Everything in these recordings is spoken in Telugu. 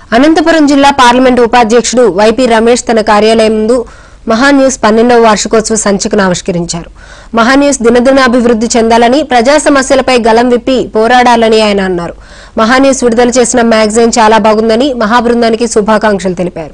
అనంతపురం జిల్లా పార్లమెంటు ఉపాధ్యక్షుడు వైపీ రమేష్ తన కార్యాలయం ముందు మహాన్యూస్ పన్నెండవ వార్షికోత్సవ సంచికను ఆవిష్కరించారు మహాన్యూస్ దినదిన అభివృద్ధి చెందాలని ప్రజా సమస్యలపై గలం విప్పి పోరాడాలని ఆయన అన్నారు మహాన్యూస్ విడుదల చేసిన మ్యాగజైన్ చాలా బాగుందని మహాబృందానికి శుభాకాంక్షలు తెలిపారు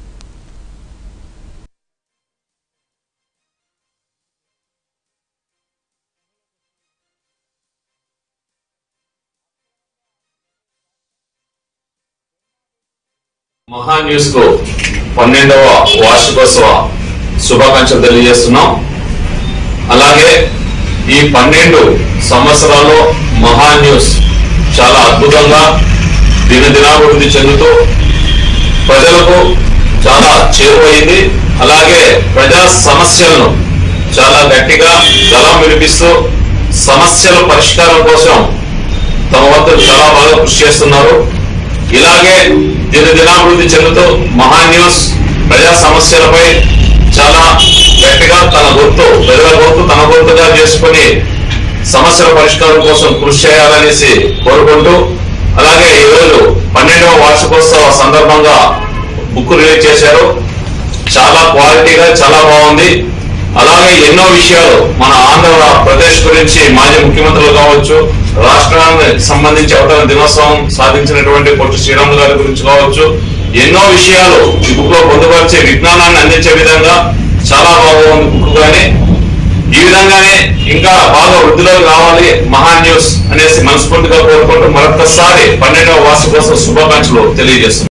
మహా న్యూస్ కు పన్నెండవ వార్షికోత్సవ శుభాకాంక్షలు తెలియజేస్తున్నాం అలాగే ఈ పన్నెండు సంవత్సరాల్లో మహా న్యూస్ చాలా అద్భుతంగా దినదినాభివృద్ధి చెందుతూ ప్రజలకు చాలా చేరువైంది అలాగే ప్రజా సమస్యలను చాలా గట్టిగా గలం వినిపిస్తూ సమస్యల పరిష్కారం కోసం తమ వద్ద చాలా బాగా కృషి చేస్తున్నారు ఇలాగే దినదినాభివృద్ధి చెందుతూ మహా న్యూస్ ప్రజా సమస్యలపై చాలా గట్టిగా తన గుర్తు ప్రజల గుర్తు తన గుర్తుగా చేసుకుని సమస్యల పరిష్కారం కోసం కృషి చేయాలనేసి కోరుకుంటూ అలాగే ఈరోజు పన్నెండవ వార్షికోత్సవ సందర్భంగా బుక్ రిలీజ్ చేశారు చాలా క్వాలిటీగా చాలా బాగుంది అలాగే ఎన్నో విషయాలు మన ఆంధ్రప్రదేశ్ గురించి మాజీ ముఖ్యమంత్రులు కావచ్చు రాష్ట్రానికి సంబంధించి అవతరణ దినోత్సవం సాధించినటువంటి పొట్టి శ్రీరాములు గారి గురించి కావచ్చు ఎన్నో విషయాలు ఈ బుక్ లో పొందుపరిచే విజ్ఞానాన్ని అందించే విధంగా చాలా బాగుంది బుక్ కానీ ఈ విధంగానే ఇంకా బాగా వృద్ధిలోకి రావాలి మహా న్యూస్ అనేసి మనస్ఫూర్తిగా కోరుకుంటూ మరొకసారి పన్నెండవ వార్షికోత్సవ శుభాకాంక్షలు తెలియజేస్తున్నాను